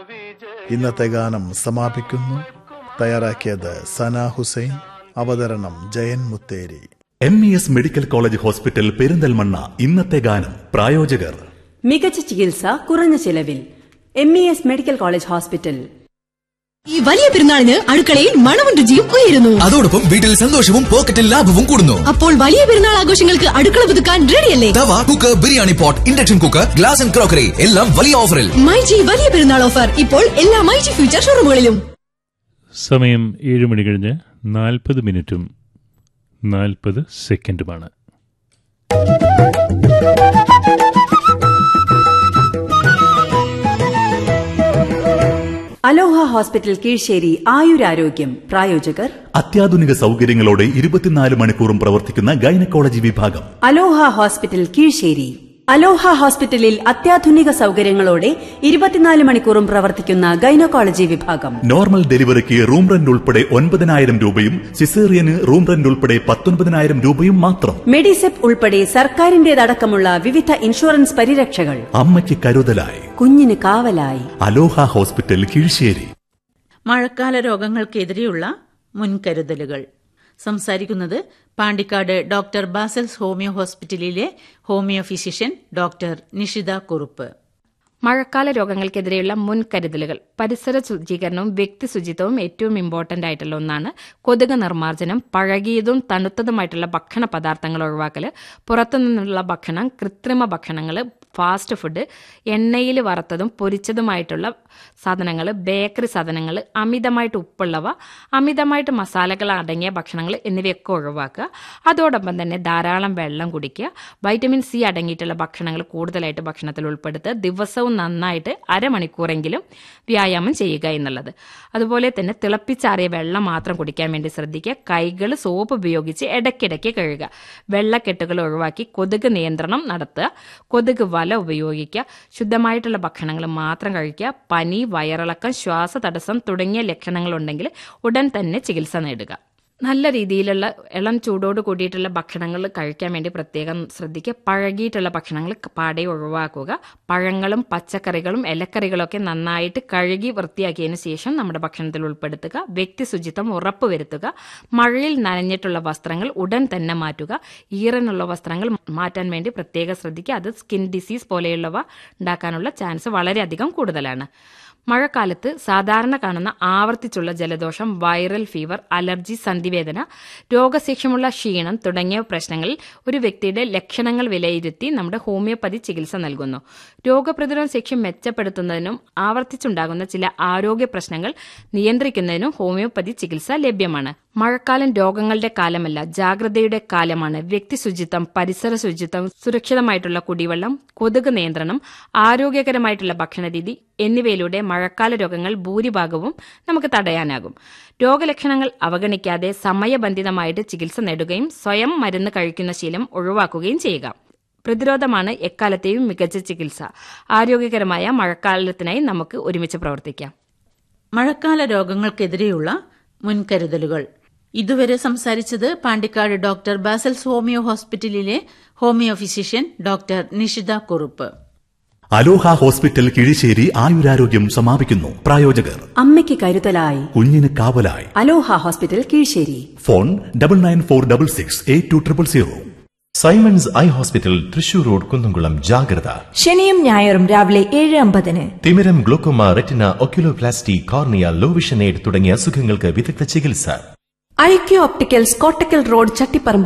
ഇന്നത്തെ ഗാനം സമാപിക്കുന്നു തയ്യാറാക്കിയത് സന ഹുസൈൻ അവതരണം Jayan Mutheri M E S medical college hospital Perinthalmanna ഇന്നത്തെ ഗാനം പ്രായോജകർ മികച്ച ചികിത്സ കുറഞ്ഞ ചിലവിൽ M E S medical college hospital ഈ വലിയ പെരുന്നാളിന് അടുക്കളയിൽ മണവും രുചിയും ഉയരുന്നു അതോടൊപ്പം വീട്ടിൽ സന്തോഷവും പോക്കറ്റിൽ ലാഭവും കൂടുന്നു അപ്പോൾ വലിയ പെരുന്നാൾ ആഘോഷങ്ങൾക്ക് അടുക്കള പുതുക്കാൻ റെഡിയല്ലേ തവ cooker biryani pot induction cooker glass and crockery എല്ലാം വലിയ ഓഫറിൽ മൈജി വലിയ പെരുന്നാൾ ഓഫർ ഇപ്പോൾ എല്ലാ മൈജി ഫ്യൂച്ചർ ഷോറൂമുകളിലും സമയം ഏഴ് മണി കഴിഞ്ഞ് നാൽപ്പത് മിനിറ്റും നാൽപ്പത് സെക്കൻഡുമാണ് അലോഹ ഹോസ്പിറ്റൽ കീഴ്ശ്ശേരി ആയുരാരോഗ്യം പ്രായോജകർ അത്യാധുനിക സൗകര്യങ്ങളോടെ ഇരുപത്തിനാല് മണിക്കൂറും പ്രവർത്തിക്കുന്ന ഗൈനക്കോളജി വിഭാഗം അലോഹ ഹോസ്പിറ്റൽ കീഴ്ശ്ശേരി അലോഹ ഹോസ്പിറ്റലിൽ അത്യാധുനിക സൗകര്യങ്ങളോടെ ഇരുപത്തിനാല് മണിക്കൂറും പ്രവർത്തിക്കുന്ന ഗൈനക്കോളജി വിഭാഗം നോർമൽ ഡെലിവറിക്ക് റൂം റെന്റ് ഉൾപ്പെടെ ഒൻപതിനായിരം രൂപയും സിസേറിയന് റൂം റെന്റ് ഉൾപ്പെടെ പത്തൊൻപതിനായിരം രൂപയും മാത്രം മെഡിസെപ്പ് ഉൾപ്പെടെ സർക്കാരിന്റേതടക്കമുള്ള വിവിധ ഇൻഷുറൻസ് പരിരക്ഷകൾ അമ്മയ്ക്ക് കരുതലായി കുഞ്ഞിന് കാവലായി അലോഹ ഹോസ്പിറ്റൽ കീഴ്ശ്ശേരി മഴക്കാല രോഗങ്ങൾക്കെതിരെയുള്ള മുൻകരുതലുകൾ സംസാരിക്കുന്നത് പാണ്ടിക്കാട് ഡോക്ടർ ബാസൽസ് ഹോമിയോ ഹോസ്പിറ്റലിലെ homeo physician doctor Nishitha Kurup മഴക്കാല രോഗങ്ങൾക്കെതിരെയുള്ള മുൻകരുതലുകൾ പരിസര ശുചീകരണവും വ്യക്തി ശുചിത്വവും ഏറ്റവും ഇമ്പോർട്ടന്റ് ആയിട്ടുള്ള ഒന്നാണ് കൊതുക് നിർമ്മാർജ്ജനം പഴകിയതും തണുത്തതുമായിട്ടുള്ള ഭക്ഷണ പദാർത്ഥങ്ങൾ ഒഴിവാക്കൽ പുറത്തുനിന്നുള്ള ഭക്ഷണം കൃത്രിമ ഭക്ഷണങ്ങൾ ഫാസ്റ്റ് ഫുഡ് എണ്ണയിൽ വറുത്തതും പൊരിച്ചതുമായിട്ടുള്ള സാധനങ്ങൾ ബേക്കറി സാധനങ്ങൾ അമിതമായിട്ട് ഉപ്പുള്ളവ അമിതമായിട്ട് മസാലകൾ അടങ്ങിയ ഭക്ഷണങ്ങൾ എന്നിവയൊക്കെ ഒഴിവാക്കുക അതോടൊപ്പം തന്നെ ധാരാളം വെള്ളം കുടിക്കുക വൈറ്റമിൻ സി അടങ്ങിയിട്ടുള്ള ഭക്ഷണങ്ങൾ കൂടുതലായിട്ട് ഭക്ഷണത്തിൽ ഉൾപ്പെടുത്തുക ദിവസവും നന്നായിട്ട് അരമണിക്കൂറെങ്കിലും വ്യായാമം ചെയ്യുക എന്നുള്ളത് അതുപോലെ തന്നെ തിളപ്പിച്ചാറിയ വെള്ളം മാത്രം കുടിക്കാൻ വേണ്ടി ശ്രദ്ധിക്കുക കൈകൾ സോപ്പ് ഉപയോഗിച്ച് ഇടയ്ക്കിടയ്ക്ക് കഴുകുക വെള്ളക്കെട്ടുകൾ ഒഴിവാക്കി കൊതുക് നിയന്ത്രണം നടത്തുക കൊതുക് വല ഉപയോഗിക്കുക ശുദ്ധമായിട്ടുള്ള ഭക്ഷണങ്ങൾ മാത്രം കഴിക്കുക പനി വയറിളക്കം ശ്വാസതടസ്സം തുടങ്ങിയ ലക്ഷണങ്ങളുണ്ടെങ്കിൽ ഉടൻ തന്നെ ചികിത്സ നേടുക നല്ല രീതിയിലുള്ള ഇളം ചൂടോട് കൂടിയിട്ടുള്ള ഭക്ഷണങ്ങൾ കഴിക്കാൻ വേണ്ടി പ്രത്യേകം ശ്രദ്ധിക്കുക പഴകിയിട്ടുള്ള ഭക്ഷണങ്ങൾ പാടെ ഒഴിവാക്കുക പഴങ്ങളും പച്ചക്കറികളും ഇലക്കറികളൊക്കെ നന്നായിട്ട് കഴുകി വൃത്തിയാക്കിയതിന് ശേഷം നമ്മുടെ ഭക്ഷണത്തിൽ ഉൾപ്പെടുത്തുക വ്യക്തി ശുചിത്വം ഉറപ്പുവരുത്തുക മഴയിൽ നനഞ്ഞിട്ടുള്ള വസ്ത്രങ്ങൾ ഉടൻ തന്നെ മാറ്റുക ഈറനുള്ള വസ്ത്രങ്ങൾ മാറ്റാൻ വേണ്ടി പ്രത്യേകം ശ്രദ്ധിക്കുക അത് സ്കിൻ ഡിസീസ് പോലെയുള്ളവ ഉണ്ടാക്കാനുള്ള ചാൻസ് വളരെയധികം കൂടുതലാണ് മഴക്കാലത്ത് സാധാരണ കാണുന്ന ആവർത്തിച്ചുള്ള ജലദോഷം വൈറൽ ഫീവർ അലർജി സന്ധിവേദന രോഗശേഷമുള്ള ക്ഷീണം തുടങ്ങിയ പ്രശ്നങ്ങളിൽ ഒരു വ്യക്തിയുടെ ലക്ഷണങ്ങൾ വിലയിരുത്തി നമ്മുടെ ഹോമിയോപ്പതി ചികിത്സ നൽകുന്നു രോഗപ്രതിരോധ ശേഷി മെച്ചപ്പെടുത്തുന്നതിനും ആവർത്തിച്ചുണ്ടാകുന്ന ചില ആരോഗ്യ പ്രശ്നങ്ങൾ നിയന്ത്രിക്കുന്നതിനും ഹോമിയോപ്പതി ചികിത്സ ലഭ്യമാണ് മഴക്കാലം രോഗങ്ങളുടെ കാലമല്ല ജാഗ്രതയുടെ കാലമാണ് വ്യക്തി ശുചിത്വം പരിസര ശുചിത്വം സുരക്ഷിതമായിട്ടുള്ള കുടിവെള്ളം കൊതുക് നിയന്ത്രണം ആരോഗ്യകരമായിട്ടുള്ള ഭക്ഷണരീതി എന്നിവയിലൂടെ മഴക്കാല രോഗങ്ങൾ ഭൂരിഭാഗവും നമുക്ക് തടയാനാകും രോഗലക്ഷണങ്ങൾ അവഗണിക്കാതെ സമയബന്ധിതമായിട്ട് ചികിത്സ നേടുകയും സ്വയം മരുന്ന് കഴിക്കുന്ന ശീലം ഒഴിവാക്കുകയും ചെയ്യുക പ്രതിരോധമാണ് എക്കാലത്തെയും മികച്ച ചികിത്സ ആരോഗ്യകരമായ മഴക്കാലത്തിനായി നമുക്ക് ഒരുമിച്ച് പ്രവർത്തിക്കാം മഴക്കാല രോഗങ്ങൾക്കെതിരെയുള്ള മുൻകരുതലുകൾ ഇതുവരെ സംസാരിച്ചത് പാണ്ടിക്കാട് ഡോക്ടർ ബാസൽസ് ഹോമിയോ ഹോസ്പിറ്റലിലെ homeo physician doctor Nishitha Kurup Aloha hospital Kizhisseri ആയുരാരോഗ്യം സമാപിക്കുന്നു പ്രായോജകർ അമ്മയ്ക്ക് കരുതലായി കുഞ്ഞിന് കാവലായി Aloha hospital Kizhisseri phone double nine four double six eight two triple zero Simon's eye hospital Thrissur road Kunnamkulam ജാഗ്രത ശനിയും ഞായറും രാവിലെ ഏഴ് അമ്പതിന് തിമിരം glaucoma retina oculoplasty cornea low vision aid തുടങ്ങിയ അസുഖങ്ങൾക്ക് വിദഗ്ധ ചികിത്സ IQ opticals Kottakkal road Chattiparamba